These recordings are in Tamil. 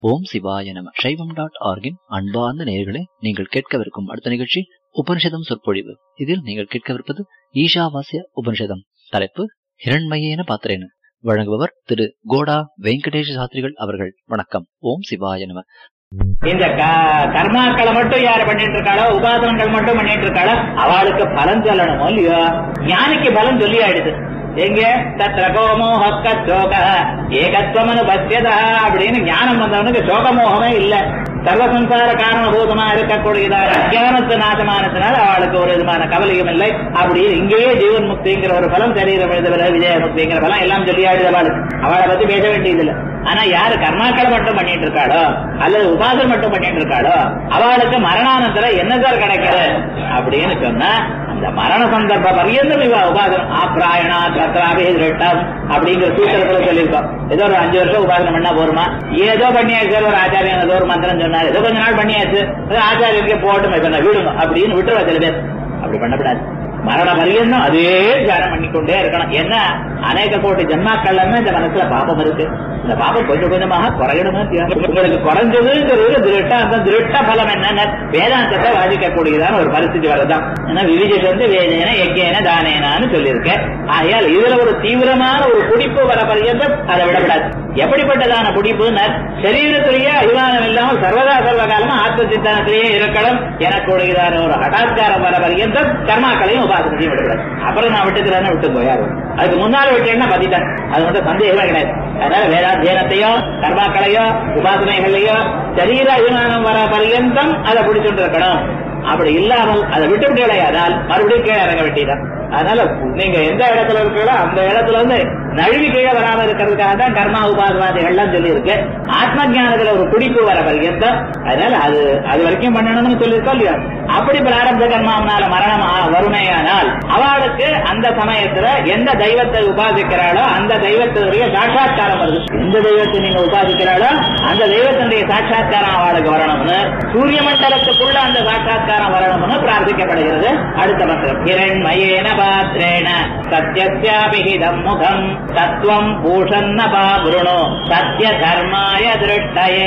ஓம் சிவாய நம சைவம் டாட் ஆர்கின் அன்பார்ந்த நேயர்களே நீங்கள் கேட்கவிருக்கும் அடுத்த நிகழ்ச்சி உபனிஷதம் சொற்பொழிவு இதில் நீங்கள் கேட்கவிருப்பது ஈஷாவாசிய உபனிஷதம் தலைப்பு ஹிரண்மயேன பாத்திரேன வழங்குபவர் திரு கோடா வெங்கடேஷ சாஸ்திரிகள் அவர்கள் வணக்கம் ஓம் சிவாய நம இந்த க- கர்மாக்களை மட்டும் யாரு பண்ணிட்டு இருக்காளோ உபாசனங்கள் மட்டும் பண்ணிட்டு இருக்காளோ அவளுக்கு பலன் சொல்லணுமோ இல்லையோ ஞானிக்கு பலன் சொல்லி ஆயிடுது எங்க தத்ர கோமோக சோக ஏகத்துவமனு பசியதா அப்படின்னு ஞானம் வந்தவனுக்கு சோகமோகமே இல்ல சர்வசம்சார காரணபூதமா இருக்கக்கூடியதான அஜானத்து நாசமானத்தினால அவளுக்கு ஒரு விதமான கவலையும் இல்லை அப்படி இங்கேயே ஜீவன் முக்திங்கிற ஒரு பலம் சரீரம் எழுதவில்லை விஜய முக்திங்கிற பலம் எல்லாம் சொல்லி ஆயிடுது அவளுக்கு அவளை பத்தி பேச வேண்டியதில்லை ஆனா யாரு கர்மாக்களை மட்டும் பண்ணிட்டு இருக்காளோ அல்லது உபாசனம் மட்டும் பண்ணிட்டு இருக்காளோ அவளுக்கு மரணானந்தரம் என்ன சார் கிடைக்குது அப்படின்னு சொன்னா அந்த மரண சந்தர்ப்ப பரியந்தம் இவ உபாசனம் ஆப்ராயணா தத்ராபிஹிருட்டம் அப்படிங்கிற சூத்திரத்துல சொல்லியிருக்கோம் ஏதோ ஒரு அஞ்சு வருஷம் உபாசனம் பண்ணா போருமா ஏதோ பண்ணியாச்சு ஒரு ஆச்சாரியன் ஏதோ ஒரு மந்திரம் சொன்னாரு ஏதோ கொஞ்ச நாள் பண்ணியாச்சு ஏதோ ஆச்சாரியருக்கே போட்டும் இப்ப நான் விடுங்க அப்படின்னு விட்டுருவா சில பேர் அப்படி பண்ணக்கூடாது மரண பரியந்தம் அதே தியானம் பண்ணிக்கொண்டே இருக்கணும் என்ன அநேக கோடி ஜென்மாக்கள்ல இந்த மனசுல பாபம் இருக்கு இந்த பாபம் கொஞ்சம் கொஞ்சமாக குறையணுமே உங்களுக்கு குறைஞ்சதுங்கிறது திருட்டா அந்த திருட்ட பலம் என்னன்னு வேதாந்தத்தை வாதிக்கக்கூடியதான ஒரு பரிస్థితి வரதான் ஏன்னா விவிஜிட்டு வந்து வேதேன எக்கேன தானேனான்னு சொல்லியிருக்கேன் ஆகையால் இதுல ஒரு தீவிரமான ஒரு குடிப்பு வர பரியந்தம் அதை விடக்கூடாது எப்படிப்பட்டதான குடிப்புன்னு சரீரத்திலேயே அபிமானம் இல்லாமல் சர்வதா சர்வ காலமா ஆத்ம சித்தனத்திலேயே இருக்கணும் எனக்குடையதான ஒரு ஹடாத்காரம் வர பரியந்தம் கர்மாக்களையும் உபாசனையும் விடக்கூடாது அப்புறம் நான் விட்டுக்கிறேன்னு விட்டு போயாரு அதுக்கு முன்னால விட்டேன்னா பதிட்டேன் அது மட்டும் சந்தேகமே கிடையாது அதனால வேதாத்தியனத்தையோ கர்மாக்களையோ உபாசனைகளையோ சரீர அபிமானம் வர பரியந்தம் அதை பிடிச்சுட்டு இருக்கணும் அப்படி இல்லாமல் அதை விட்டு விடையாதால் மறுபடியும் கீழே இறங்க வேண்டியதான் அதனால நீங்க எந்த இடத்துல இருக்கீங்களோ அந்த இடத்துல இருந்து நழுவி கீழே வராம இருக்கிறதுக்காக தான் கர்மா உபாசவாதிகள்லாம் சொல்லி இருக்கு ஆத்ம ஞானத்துல ஒரு குடிப்பு வர பரியந்தம் அதனால அது அது வரைக்கும் பண்ணணும்னு சொல்லியிருக்கோம் இல்லையா அப்படி பிராரப்த கர்மாவனால மரணம் ஆ- வறுமையானால் அவளுக்கு அந்த சமயத்துல எந்த தெய்வத்தை உபாசிக்கிறாளோ அந்த தெய்வத்துடைய சாட்சா்காரம் வருது எந்த தெய்வத்தை நீங்க உபாசிக்கிறாளோ அந்த தெய்வத்தினுடைய சாட்சா்காரம் அவளுக்கு வரணும்னு சூரிய மண்டலத்துக்குள்ள அந்த சாட்சா்காரம் வரணும்னு பிரார்த்திக்கப்படுகிறது அடுத்த மந்திரம் ஹிரண்மயேன பாத்ரேண சத்யஸ்யாபிஹிதம் முகம் தத்துவம் பூஷன்ன பாபுருணு சத்ய தர்மாய திருஷ்டயே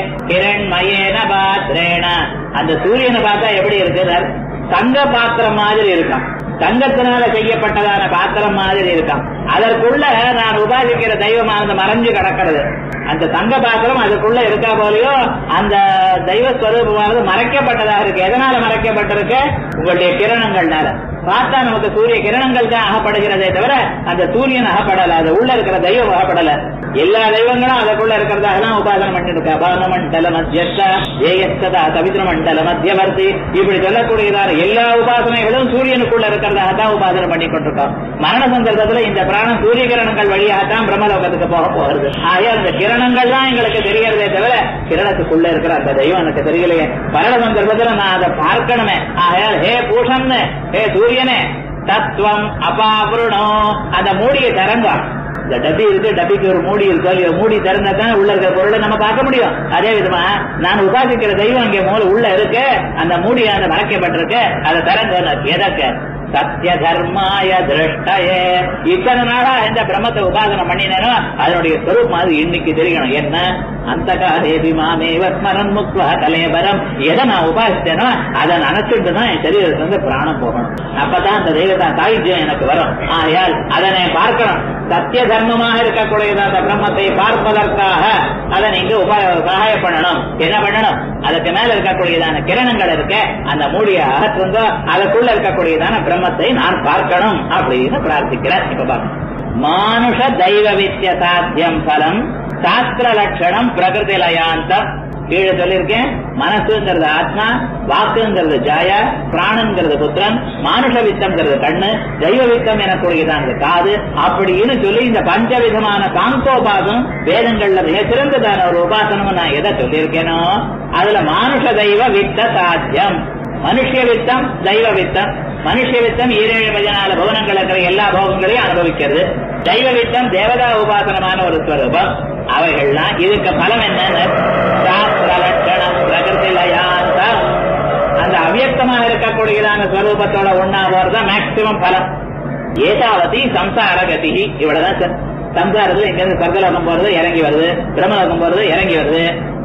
ஹிரண்மயேன பாத்ரேண அந்த சூரியனை பார்த்தா எப்படி இருக்குதார் தங்க பாத்திரம் மாதிரி இருக்கான் தங்கத்தினால செய்யப்பட்டதான பாத்திரம் மாதிரி இருக்கான் அதற்குள்ள நான் உபாசிக்கிற தெய்வமானது மறைஞ்சு கிடக்கிறது அந்த தங்க பாத்திரம் அதுக்குள்ள இருக்கா போலயோ அந்த தெய்வ ஸ்வரூபமானது மறைக்கப்பட்டதாக இருக்கு எதனால மறைக்கப்பட்டிருக்கு உங்களுடைய கிரணங்கள்னால பார்த்தா நமக்கு சூரிய கிரணங்கள் தான் அகப்படுகிறதே தவிர அந்த சூரியன் அகப்படல அது உள்ள இருக்கிற தெய்வம் அகப்படல எல்லா தெய்வங்களும் அதுக்குள்ள இருக்கிறதாக உபாசனம் பண்ணிட்டு இருக்கா பான மண்டல மத்தியஸ்த ஏயஸ்ததா தவித்திர மண்டல மத்தியவர்த்தி இப்படி சொல்லக்கூடியதான எல்லா உபாசனைகளும் சூரியனுக்குள்ள இருக்கிறதாக தான் உபாசனை பண்ணி கொண்டிருக்கோம் மரண சந்தர்ப்பத்துல இந்த பிராணம் சூரிய கிரணங்கள் வழியாகத்தான் பிரம்மலோகத்துக்கு போக போகிறது ஆகையா அந்த கிரணங்கள் தான் எங்களுக்கு தெரியறதே தவிர கிரணத்துக்குள்ள இருக்கிற அந்த தெய்வம் எனக்கு தெரியலையே மரண சந்தர்ப்பத்துல நான் அதை பார்க்கணுமே ஆகையால் ஹே பூஷன்னு ஹே சூரியனே தத்துவம் அபாபுருணோ அந்த மூடியை திறங்க இந்த டப்பி இருக்கு டப்பிக்கு ஒரு மூடி இருக்கு இல்லையோ மூடி திறந்தா தான் உள்ள இருக்கிற பொருளை நம்ம பார்க்க முடியும் அதே விதமா நான் உபாசிக்கிற தெய்வம் இங்க மூல உள்ள இருக்கு அந்த மூடியானது மறைக்கப்பட்டிருக்கு அதை திறங்க எதற்கு சத்திய தர்மாய திருஷ்டயே இத்தனை நாளா இந்த பிரம்மத்தை உபாசனை பண்ணினேனோ அதனுடைய ஸ்வரூபம் அது இன்னைக்கு தெரியணும் என்ன அந்த காலேபி மாமேவ ஸ்மரன் முக்வா கலேபரம் எதை நான் உபாசித்தேனோ அதை நினைச்சிட்டு தான் என் சரீரத்துல இருந்து பிராணம் போகணும் அப்பதான் அந்த தெய்வத்தா சாகித்யம் எனக்கு வரும் ஆகையால் அதை நான் பார்க்கணும் சத்திய தர்மமாக இருக்கக்கூடிய அந்த பிரம்மத்தை பார்ப்பதற்காக அதை நீங்க உப சகாயம் பண்ணணும் என்ன பண்ணணும் அதுக்கு மேல இருக்கக்கூடியதான கிரணங்கள் இருக்கு அந்த மூடிய அகற்றுங்க அதுக்குள்ள இருக்கக்கூடியதான பிரம்மத்தை நான் பார்க்கணும் அப்படின்னு பிரார்த்திக்கிறேன் இப்ப பாருங்க மானுஷ தெய்வ வித்ய சாத்தியம் பலம் சாஸ்திர லட்சணம் பிரகிருதி லயாந்தம் கீழே சொல்லியிருக்கேன் மனசுங்கிறது ஆத்மா வாக்குங்கிறது ஜாயா பிராணங்கிறது புத்திரன் மானுஷ வித்தம்ங்கிறது கண்ணு தெய்வ வித்தம் எனக்கூடியதான காது அப்படின்னு சொல்லி இந்த பஞ்சவிதமான சாங்கோபாசனம் வேதங்கள்ல மிக சிறந்ததான ஒரு உபாசனம் நான் எதை சொல்லியிருக்கேனோ அதுல மானுஷ தெய்வ வித்த சாத்தியம் மனுஷ வித்தம் தெய்வ வித்தம் மனுஷ வித்தம் ஈரேழு பஜனால பவனங்கள் இருக்கிற எல்லா போகங்களையும் அனுபவிக்கிறது தெய்வ வித்தம் தேவதா உபாசனமான ஒரு ஸ்வரூபம் அவைகள்லாம் இதுக்கு பலம் என்னன்னு சாஸ்திர லட்சணம் பிரகிருதி லயாந்தம் அந்த அவ்யக்தமாக இருக்கக்கூடியதான ஸ்வரூபத்தோட ஒன்னா போறதுதான் மேக்சிமம் பலம் ஏதாவதி சம்சார கதி இவ்வளவுதான் சார் சம்சாரத்துல இங்க இருந்து சொர்க்கலோகம் போறது இறங்கி வருது பிரம்மலோகம் போறது இறங்கி வருது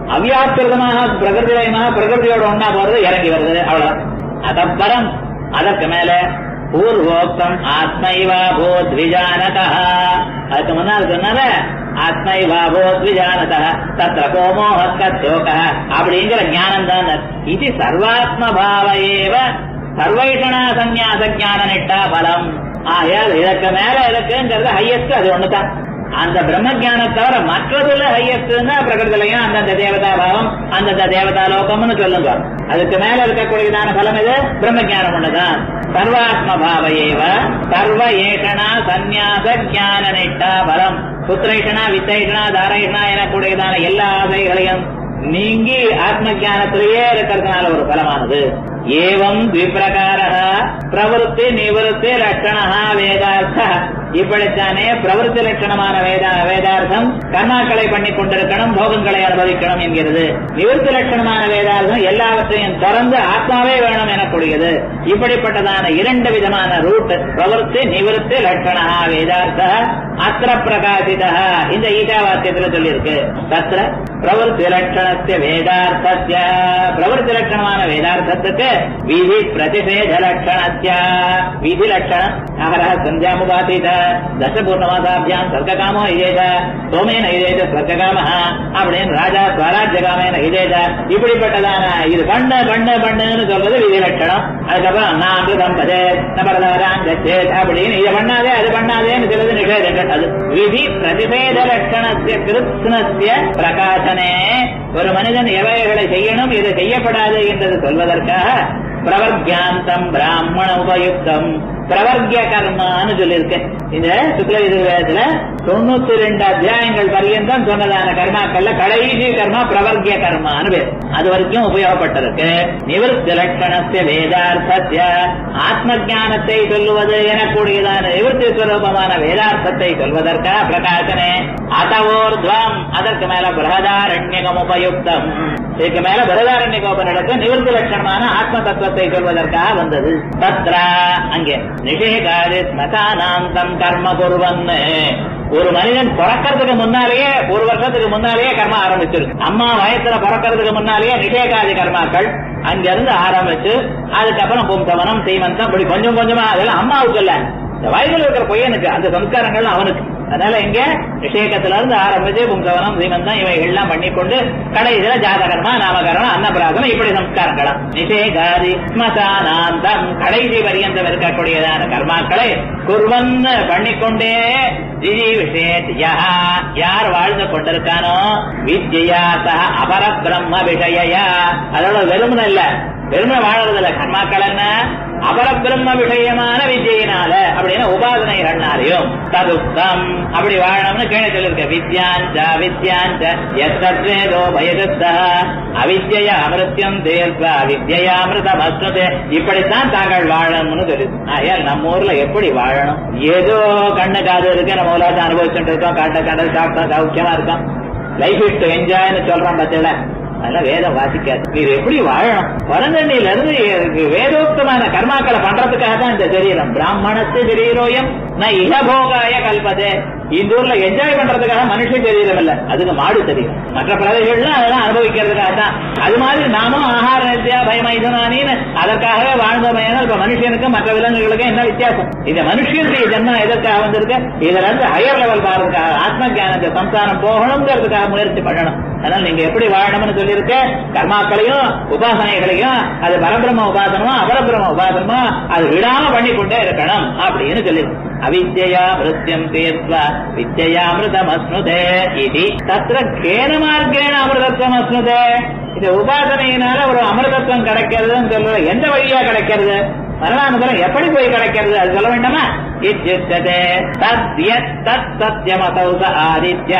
அவ்யாக்கிருதமாக பிரகிருதிமயமாக பிரகிருதியோட ஒன்னா போறது இறங்கி வருது அவ்வளவுதான் அதப்பறம் அதற்கு மேல பூர்வோக்தம் ஆத்மைவா போத் விஜானதா அதுக்கு முன்னால் சொன்னால ஆத்மைவா போத் விஜானதா தத்திர கோமோ ஹக்கோக அப்படிங்கிற ஞானம் தான் இது சர்வாத்ம பாவ ஏவ சர்வைஷணா சந்நியாச ஞான நிட்டா பலம் ஆகையால் இதற்கு மேல இருக்குங்கிறது ஹையஸ்ட் அது ஒண்ணுதான் அந்த பிரம்ம ஞானம் தவிர மற்றதுல ஹையஸ்ட்னா பிரகிருதிலையும் அந்தந்த தேவதா பாவம் அந்தந்த தேவதா லோகம்னு சொல்லுங்க அதுக்கு மேல இருக்கக்கூடியதான பலம் இது பிரம்ம ஞானம் ஒண்ணுதான் சர்வாத்ம பாவ ஏவ சர்வ ஏஷணா சந்நியாச ஞான நிட்டா பலம் புத்திரேஷனா வித்தேஷனா தாரேஷனா எனக்கூடியதான எல்லா ஆசைகளையும் நீங்கி ஆத்ம ஜானத்திலேயே இருக்கிறதுனால ஒரு பலமானது ஏவம் த்விபிரகார பிரவருத்தி நிவருத்தி லட்சணா வேதார்த்த இப்படித்தானே பிரவருத்தி லட்சணமான வேதா வேதார்த்தம் கர்மாக்களை பண்ணி கொண்டிருக்கணும் போகங்களை அனுபவிக்கணும் என்கிறது நிவர்த்தி லட்சணமான வேதார்த்தம் எல்லாவற்றையும் திறந்து ஆத்மாவே வேணும் எனக்கூடியது இப்படிப்பட்டதான இரண்டு விதமான ரூட் பிரவருத்தி நிவர்த்தி லட்சணா வேதார்த்த அத்திர பிரகாசித இந்த ஈஷாவாக்கியத்துல சொல்லியிருக்கு தத்திர பிரவருத்தி லட்சணத்திய வேதார்த்தத்திய பிரவருத்தி லட்சணமான வேதார்த்தத்துக்கு விதி பிரதிஷேத லட்சணத்திய விதி லட்சணம் அகரஹ சந்தியாமுபாதீத தசபூர்ணமாசாபியாம் சர்க்ககாமோ இதேத சோமேன இதேத ஸ்வர்க்ககாம அப்படின்னு ராஜா ஸ்வராஜ்யகாமேன இதேத இப்படிப்பட்டதான இது பண்ண பண்ண பண்ணுன்னு சொல்றது விதி லட்சணம் அதுக்கப்புறம் நான் அமிர்தம் பதே நபரதாராம் கச்சேத் அப்படின்னு இதை பண்ணாதே அது பண்ணாதேன்னு சொல்றது நிஷேதங்கள் அது விதி பிரதிபேத லட்சணத்திய கிருத்னத்திய பிரகாசனே ஒரு மனிதன் எவைகளை செய்யணும் இது செய்யப்படாது என்றது சொல்வதற்காக பிரவர்கியாந்தம் பிராமண உபயுக்தம் பிரவர்கிய கர்மான்னு சொல்லியிருக்கேன் இந்த சுக்ல எதிர்வேதத்துல தொண்ணூத்தி ரெண்டு அத்தியாயங்கள் பர்யந்தம் சொன்னதான கர்மாக்கள்ல கடைசி கர்மா பிரவர்கிய கர்மான்னு பேர் அது வரைக்கும் உபயோகப்பட்டிருக்கு நிவர்த்தி லட்சணத்திய வேதார்த்தத்திய ஆத்ம ஞானத்தை சொல்லுவது எனக்கூடியதான நிவர்த்தி சுரூபமான வேதார்த்தத்தை சொல்வதற்காக பிரகாசனே அதவோர்துவம் அதற்கு மேல பிரகதாரண்யகம் உபயுக்தம் இதுக்கு மேல பிரகதாரண்யகோபனிடத்து நிவர்த்தி லட்சணமான ஆத்ம தத்துவத்தை சொல்வதற்காக வந்தது தத்ரா அங்கே நிஷேகாதி ஸ்மசானாந்தம் கர்ம குருவன்னு ஒரு மனிதன் பிறக்கிறதுக்கு முன்னாலேயே ஒரு வருஷத்துக்கு முன்னாலேயே கர்மா ஆரம்பிச்சிருக்கு அம்மா வயசுல பிறக்கிறதுக்கு முன்னாலேயே நிஷேகாதி கர்மாக்கள் அங்கிருந்து ஆரம்பிச்சு அதுக்கப்புறம் பும்சவனம் சீமந்தம் இப்படி கொஞ்சம் கொஞ்சமா அதெல்லாம் அம்மாவுக்கு இல்ல இந்த வயதுல இருக்கிற பையனுக்கு அந்த சம்ஸ்காரங்கள் அவனுக்கு அதனால இங்க நிஷேகத்துல இருந்து ஆரம்பிச்சு பும்சவனம் சீமந்தம் இவைகள்லாம் பண்ணிக்கொண்டு கடைசியில ஜாதகர்மா நாமகரணம் அன்னபிராசனம் இப்படி சம்ஸ்காரங்களா நிஷேகாதி ஸ்மசானாந்தம் கடைசி பரியந்தம் இருக்கக்கூடியதான கர்மாக்களை குர்வன்னு பண்ணிக்கொண்டே ஜிஜீவிஷேத் யஹா யார் வாழ்ந்து கொண்டிருக்கானோ வித்யா சக அபர பிரம்ம விஷயா அதோட வெறுமன இல்ல வெறுமன வாழறதில்ல கர்மாக்கள் என்ன அபர பிரம்ம விஷயமான வித்யினால அப்படின்னு உபாசனைகள்னாலையும் ததுப்தம் அப்படி வாழணும்னு கீழே சொல்லிருக்க வித்யாஞ்ச வித்யாஞ்ச எத்தத்வேதோ பயசுத்த அவித்ய அமிர்த்தியம் தேர்வ அவித்யா அமிர்தம் அஸ்மதே இப்படித்தான் தாங்கள் வாழணும்னு தெரியுது ஆயால் நம்ம ஊர்ல எப்படி வாழணும் ஏதோ கண்ணு காது இருக்கு நம்ம உலகத்தை அனுபவிச்சுட்டு இருக்கோம் காட்ட கடல் சாப்பிட்டோம் சௌக்கியமா இருக்கோம் லைஃப் இட் என்ஜாய்னு சொல்றோம் பத்தில அதெல்லாம் வேதம் வாசிக்காது நீர் எப்படி வாழணும் பரந்தண்ணில இருந்து வேதோக்தமான கர்மாக்களை பண்றதுக்காக தான் இந்த சரீரம் பிராமணத்து சரீரோயம் நான் இகபோகாய கல்பதே இந்த ஊர்ல என்ஜாய் பண்றதுக்காக மனுஷன் சரீரம் இல்ல அதுக்கு மாடு தெரியும் மற்ற பிரதேசங்கள்லாம் அதெல்லாம் அனுபவிக்கிறதுக்காக தான் அது மாதிரி நாமும் ஆகார நித்தியா பயமைதனானின்னு அதற்காகவே வாழ்ந்தோமையான இப்ப மனுஷனுக்கு மற்ற விலங்குகளுக்கு என்ன வித்தியாசம் இந்த மனுஷனுடைய ஜென்மம் எதற்காக வந்திருக்கு இதுல இருந்து ஹையர் லெவல் பாருக்காக ஆத்ம ஜானத்தை சம்சாரம் போகணுங்கிறதுக்காக முயற்சி பண்ணணும் அதனால நீங்க எப்படி வாழணும்னு சொல்லியிருக்க கர்மாக்களையும் உபாசனைகளையும் அது பரபிரம்ம உபாசனமோ அபரபிரம்ம உபாசனமோ அது விடாம பண்ணிக்கொண்டே இருக்கணும் அப்படின்னு சொல்லியிருக்கு அவித்யா மிருத்தியம் தீர்த்வா வித்யா அமிர்தம் அஸ்னுதே இது தத்திர கேன மார்க்கேன அமிர்தத்துவம் அஸ்னுதே இந்த உபாசனையினால ஒரு அமிர்தத்துவம் கிடைக்கிறதுன்னு சொல்ற எந்த வழியா கிடைக்கிறது மரணானந்தரம் எப்படி போய் கிடைக்கிறது அது சொல்ல வேண்டாமா இத்யுச்சதே தத்யத் தத் சத்தியமதௌ ச ஆதித்யா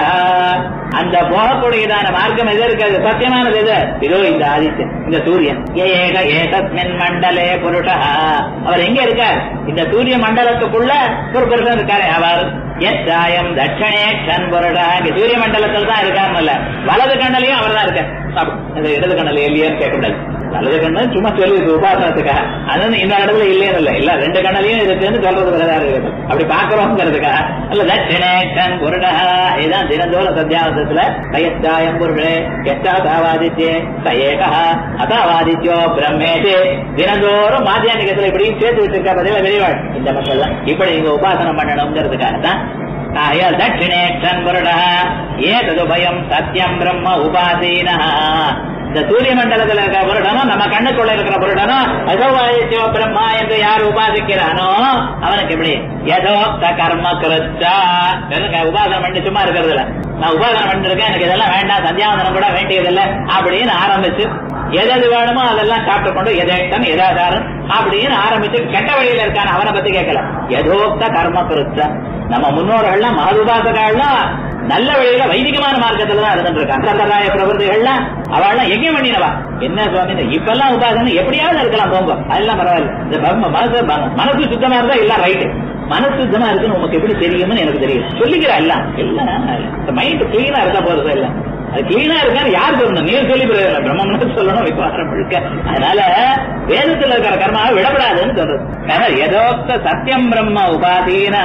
அந்த போகக்கூடியதான மார்க்கம் எது இருக்கிறது சத்தியமானது எது இதோ இந்த ஆதித்யன் இந்த சூரியன் ஏக ஏகஸ்மின் மண்டலே புருஷா அவர் எங்க இருக்கார் இந்த சூரிய மண்டலத்துக்குள்ள ஒரு புருஷன் இருக்காரு அவர் எத்தாயம் தட்சணே கண் புருஷா இங்க சூரிய மண்டலத்தில் தான் இருக்காருன்னு இல்ல வலது கண்ணலையும் அவர் தான் இருக்கார் அப்படி. இந்த இடது கண்ணல இல்லையான்னு கேட்கக்கூடாது வலது கண்ணு சும்மா சொல்லி உபாசனத்துக்காக அது இந்த இடத்துல இல்லைன்னு இல்ல இல்ல ரெண்டு கண்ணிலையும் இருக்குன்னு சொல்றது வேற இருக்குது அப்படி பாக்குறோங்கிறதுக்காக அல்ல தட்சிணேஷன் புருடா இதுதான் தினந்தோறும் சத்தியாவசத்துல சயத்தாயம் புருடே எட்டாதாவாதித்யே சயேகா அதாவாதித்யோ பிரம்மேஷே தினந்தோறும் மாத்தியானிகத்துல இப்படியும் சேர்த்து வச்சிருக்கா பதில வெளிவாழ் இந்த மக்கள் தான் இப்படி இங்க உபாசனம் பண்ணணுங்கிறதுக்காக தான் ஆயால் தட்சிணேஷன் புருடா ஏததுபயம் சத்தியம் பிரம்ம உபாசீனா இந்த சூரிய மண்டலத்துல இருக்கிற புருடனும் நம்ம கண்ணுக்குள்ள இருக்கிற புருடனும் அசோவாதித்யோ பிரம்மா என்று யார் உபாசிக்கிறானோ அவனுக்கு எப்படி யதோக்த கர்ம கிருத்தா எனக்கு உபாசனம் பண்ணி சும்மா இருக்கிறது இல்ல நான் உபாசனம் பண்ணிருக்கேன் எனக்கு இதெல்லாம் வேண்டாம் சந்தியாவந்தனம் கூட வேண்டியதில்லை அப்படின்னு ஆரம்பிச்சு எது வேணுமோ அதெல்லாம் சாப்பிட்டு கொண்டு எதேட்டம் எதாதாரம் அப்படின்னு ஆரம்பிச்சு கெட்ட வழியில இருக்கான அவனை பத்தி கேட்கலாம் யதோக்த கர்ம கிருத்தா நம்ம முன்னோர்கள்லாம் மதுபாசகாள்லாம் நல்ல வழியில வைதிகமான மார்க்கத்துல தான் இருந்துட்டு இருக்காங்க சம்பிரதாய பிரபுதிகள்லாம் அவள்லாம் எங்கே பண்ணினவா என்ன சுவாமி இந்த இப்பெல்லாம் உபாசனை எப்படியாவது இருக்கலாம் போங்க அதெல்லாம் பரவாயில்ல இந்த பிரம்ம மனசு மனசு சுத்தமா இருந்தா எல்லாம் ரைட்டு மனசு சுத்தமா இருக்குன்னு உனக்கு எப்படி தெரியும்னு எனக்கு தெரியும் சொல்லிக்கிறா எல்லாம் எல்லாம் மைண்ட் கிளீனா இருந்தா போறது எல்லாம் அது கிளீனா இருக்காரு யார் சொல்லணும் நீர் சொல்லி பிரயோஜனம் பிரம்மம்னு சொல்லணும் விசுவாசம் முழுக்க அதனால வேதத்துல இருக்கிற கர்மாவை விடப்படாதுன்னு சொல்றது அதனால யதோக்த சத்தியம் பிரம்ம உபாதீன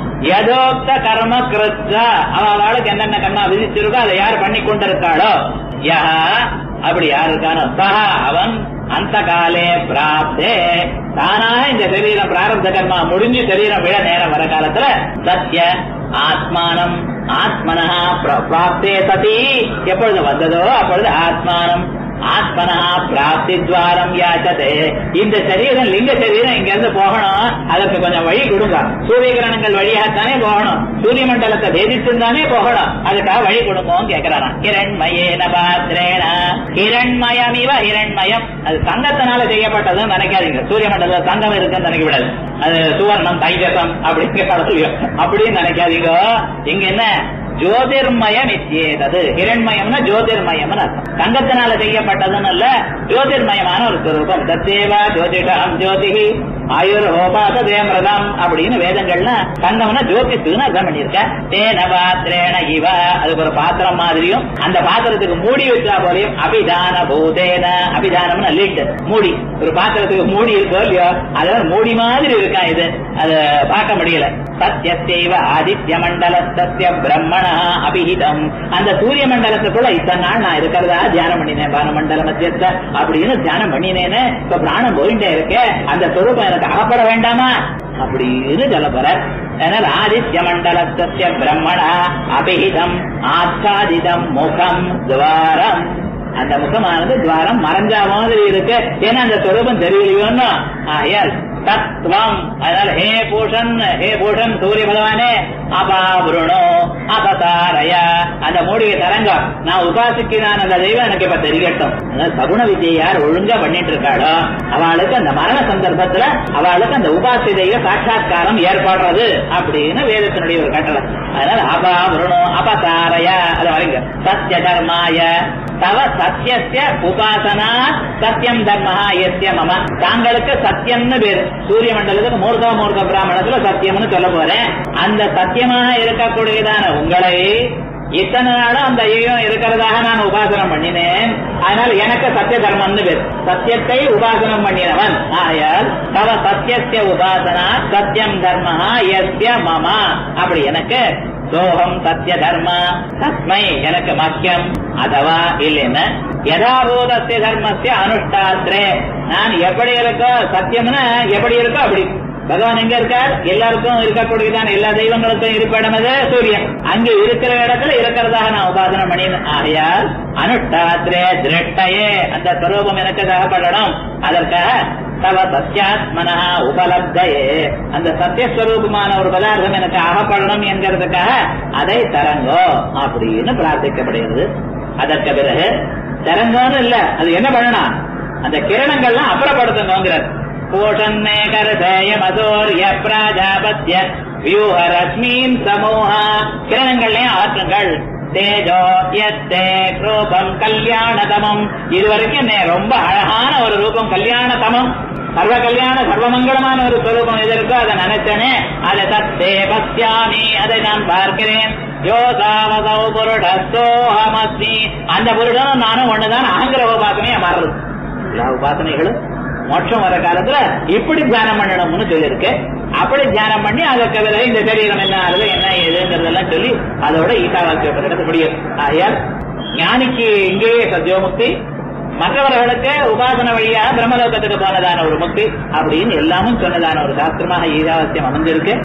யதோக்த கர்ம கிருத்த அவளுக்கு என்னென்ன கர்மா விதிச்சிருக்கோ அதை யார் பண்ணி கொண்டிருக்காளோ யா அப்படி யார் இருக்கானோ சஹா அவன் அந்த காலே பிராப்தே தானாக இந்த சரீரம் பிராரப்த கர்மா முடிஞ்சு சரீரம் விழ நேரம் வர காலத்துல சத்ய ஆத்மானம் ஆத்மனா பிராப்தே சதி எப்பொழுது வந்ததோ அப்பொழுது ஆத்மானம் ஆத்மனா பிராப்தி துவாரம் யாச்சதே இந்த சரீரம் லிங்க சரீரம் இங்க இருந்து போகணும் அதற்கு கொஞ்சம் வழி கொடுங்க சூரிய கிரணங்கள் வழியாகத்தானே போகணும் சூரிய மண்டலத்தை பேதிச்சுதானே போகணும் அதுக்காக வழி கொடுப்போம் கேட்கிறாராம் கிரண்மயேன பாத்திரேன ஹிரண்மயம் இவ ஹிரண்மயம் அது தங்கத்தினால செய்யப்பட்டதுன்னு நினைக்காதீங்க சூரிய மண்டலத்துல தங்கம் இருக்குன்னு நினைக்க விடாது அது சுவர்ணம் தைஜசம் அப்படிங்கிற அப்படின்னு நினைக்காதீங்க இங்க என்ன ஜோதிர்மயம் இத்தியேதது ஹிரண்மயம்னா ஜோதிர்மயம்னு அர்த்தம் தங்கத்தினால செய்யப்பட்டதுன்னு அல்ல ஜோதிர்மயமான ஒரு சுரூபம் தத்தேவா ஜோதிஷம் ஜோதிஹி ஆயுர் ஹோபாத தேமிரதம் அப்படின்னு வேதங்கள்ல தங்கம்னா ஜோதிஷுன்னு அர்த்தம் பண்ணிருக்க தேன பாத்திரேன இவ அதுக்கு ஒரு பாத்திரம் மாதிரியும் அந்த பாத்திரத்துக்கு மூடி வச்சா போலையும் அபிதான பூதேன அபிதானம்னு லிட் மூடி ஒரு பாத்திரத்துக்கு மூடி இருக்கோ இல்லையோ அதெல்லாம் மூடி மாதிரி இருக்கா இது அது பார்க்க முடியல சத்தியசைவ ஆதித்ய மண்டலஸ்தஸ்ய பிரம்மணா அபிஹிதம் அந்த சூரிய மண்டலத்துக்குள்ள இத்தனை நாள் நான் இருக்கிறதா தியானம் பண்ணினேன் பான மண்டல மத்தியஸ்த அப்படின்னு தியானம் பண்ணினேன்னு இப்ப பிராணம் போயிட்டே இருக்கே அந்த சொரூபம் எனக்கு அகப்பட வேண்டாமா அப்படின்னு சொல்ல போற அதனால ஆதித்ய மண்டலஸ்தஸ்ய பிரம்மணா அபிஹிதம் ஆச்சாதிதம் முகம் துவாரம் அந்த முகமானது துவாரம் மறைஞ்ச மாதிரி இருக்கு ஏன்னா அந்த சொரூபம் தெரியலையோன்னு ஆயால் தத்துவம் அதனால ஹே பூஷன் ஹே பூஷன் சூரிய பகவானே அபாபுருணோ அபதாரய அந்த மூடிய தரங்கம் நான் உபாசிக்கிறான் அந்த தெய்வம் எனக்கு இப்ப தெரியட்டும் அதாவது சகுண வித்தியை யார் ஒழுங்கா பண்ணிட்டு இருக்காளோ அவளுக்கு அந்த மரண சந்தர்ப்பத்துல அவளுக்கு அந்த உபாசி தெய்வ சாட்சா்காரம் ஏற்படுறது அப்படின்னு வேதத்தினுடைய ஒரு கட்டளை அதனால அபாபுருணோ அபதாரய அதை வரைங்க சத்திய தர்மாய தவ சத்தியஸ்ய உபாசனா சத்தியம் தர்மஹா எஸ்ய மம தாங்களுக்கு சத்தியம்னு பேரு சூரிய மண்டலத்துக்கு மூர்த்த மூர்த்த பிராமணத்துல சத்தியம்னு சொல்ல போறேன் அந்த சத்தியமாக இருக்கக்கூடியதான உங்களை இத்தனை நாளும் அந்த ஐயம் இருக்கிறதாக நான் உபாசனம் பண்ணினேன் அதனால எனக்கு சத்திய தர்மம்னு பேர் சத்தியத்தை உபாசனம் பண்ணினவன் ஆயால் தவ சத்தியஸ்ய உபாசனா சத்தியம் தர்மஹா எஸ்ய மம அப்படி எனக்கு சோகம் சத்திய தர்ம தஸ்மை எனக்கு மக்கியம் அதவா இல்லைன்னு யதாபூதஸ்ய தர்மஸ்ய அனுஷ்டாத்ரே நான் எப்படி இருக்கோ சத்தியம்னு எப்படி இருக்கோ அப்படி பகவான் எங்க இருக்கார் எல்லாருக்கும் இருக்கக்கூடியதான எல்லா தெய்வங்களுக்கும் இருப்பிடம் அது சூரியன் அங்க இருக்கிற இடத்துல இருக்கிறதாக நான் உபாசனம் பண்ணினேன் ஆகையால் அனுஷ்டாத்ரே திருஷ்டையே அந்த ஸ்வரூபம் எனக்கு தகப்படணும் அதற்காக தவ சத்தியாத்மனா உபலப்தையே அந்த சத்தியஸ்வரூபமான ஒரு பதார்த்தம் எனக்கு அகப்படணும் என்கிறதுக்காக அதை தரங்கோ அப்படின்னு பிரார்த்திக்கப்படுகிறது அதற்கு பிறகு தரங்கோன்னு இல்ல அது என்ன பண்ணணும் அந்த கிரணங்கள்லாம் அப்புறப்படுத்தணுங்கிறார் பூஷன்னே கரசேய மசோரிய பிராஜாபத்ய வியூஹ ரஷ்மீன் சமூக கிரணங்கள்லையும் ஆற்றுங்கள் தேஜோ எத்தே ரூபம் கல்யாணதமம் இதுவரைக்கும் நே- ரொம்ப அழகான ஒரு ரூபம் கல்யாணதமம் சர்வ கல்யாண சர்வமங்கலமான ஒரு ஸ்வரூபம் எது இருக்கோ அதை நினைச்சனே அதை தத்தே பஸ்யாமி அதை நான் பார்க்கிறேன் யோசாவசௌ புருடஸ்தோஹமஸ்மி அந்த புருடனும் நானும் ஒண்ணுதான் அகங்கிற உபாசனையா மாறுறது எல்லா உபாசனைகளும் மோட்சம் வர காலத்துல இப்படி தியானம் பண்ணணும்னு சொல்லியிருக்கு அப்படி தியானம் பண்ணி அதை தவிர இந்த சரீரம் என்ன ஆகுது என்ன ஏதுங்கிறதெல்லாம் சொல்லி அதோட ஈசாவாசிய உபநிடத்து முடியும் ஆகையால் ஞானிக்கு இங்கேயே சத்யோமுக்தி மற்றவர்களுக்கு உபாசன வழியா பிரம்மலோகத்துக்கு போனதான ஒரு முக்தி அப்படின்னு எல்லாமும் சொன்னதான ஒரு சாஸ்திரமாக ஈசாவாசியம் அமைஞ்சிருக்கு